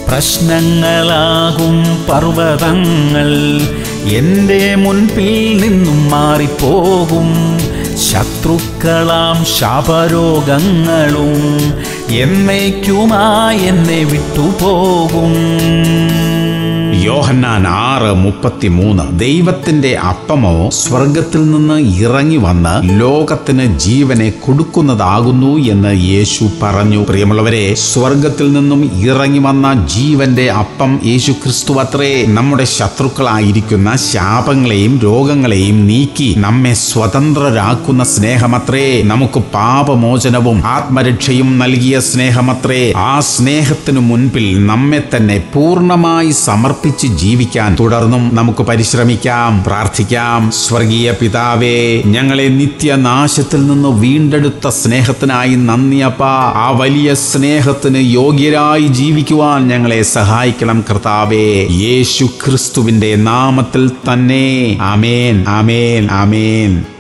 പ്രശ്നങ്ങളാകും പർവ്വതങ്ങൾ എൻ്റെ മുൻപിൽ നിന്നും മാറിപ്പോകും ശത്രുക്കളാം ശാപരോഗങ്ങളും എന്നേക്കുമായി എന്നെ വിട്ടുപോകും യോഹന്നാൻ ആറ് മുപ്പത്തിമൂന്ന് ദൈവത്തിന്റെ അപ്പമോ സ്വർഗത്തിൽ നിന്ന് ഇറങ്ങി വന്ന് ലോകത്തിന് ജീവനെ കൊടുക്കുന്നതാകുന്നു എന്ന് യേശു പറഞ്ഞു പ്രിയമുള്ളവരെ സ്വർഗത്തിൽ നിന്നും ഇറങ്ങി വന്ന ജീവന്റെ അപ്പം യേശു ക്രിസ്തു അത്രേ നമ്മുടെ ശത്രുക്കളായിരിക്കുന്ന ശാപങ്ങളെയും രോഗങ്ങളെയും നീക്കി നമ്മെ സ്വതന്ത്രരാക്കുന്ന സ്നേഹമത്രേ നമുക്ക് പാപമോചനവും ആത്മരക്ഷയും നൽകിയ സ്നേഹമത്രേ ആ സ്നേഹത്തിനു മുൻപിൽ നമ്മെ തന്നെ പൂർണ്ണമായി സമർപ്പിച്ച് ജീവിക്കാൻ തുടർന്നും നമുക്ക് പരിശ്രമിക്കാം പ്രാർത്ഥിക്കാം സ്വർഗീയ പിതാവേ ഞങ്ങളെ നിത്യനാശത്തിൽ നിന്ന് വീണ്ടെടുത്ത സ്നേഹത്തിനായി നന്ദിയപ്പ ആ വലിയ സ്നേഹത്തിന് യോഗ്യരായി ജീവിക്കുവാൻ ഞങ്ങളെ സഹായിക്കണം കർത്താവേ യേശു ക്രിസ്തുവിന്റെ നാമത്തിൽ തന്നെ ആമേൻ ആമേൻ ആമേൻ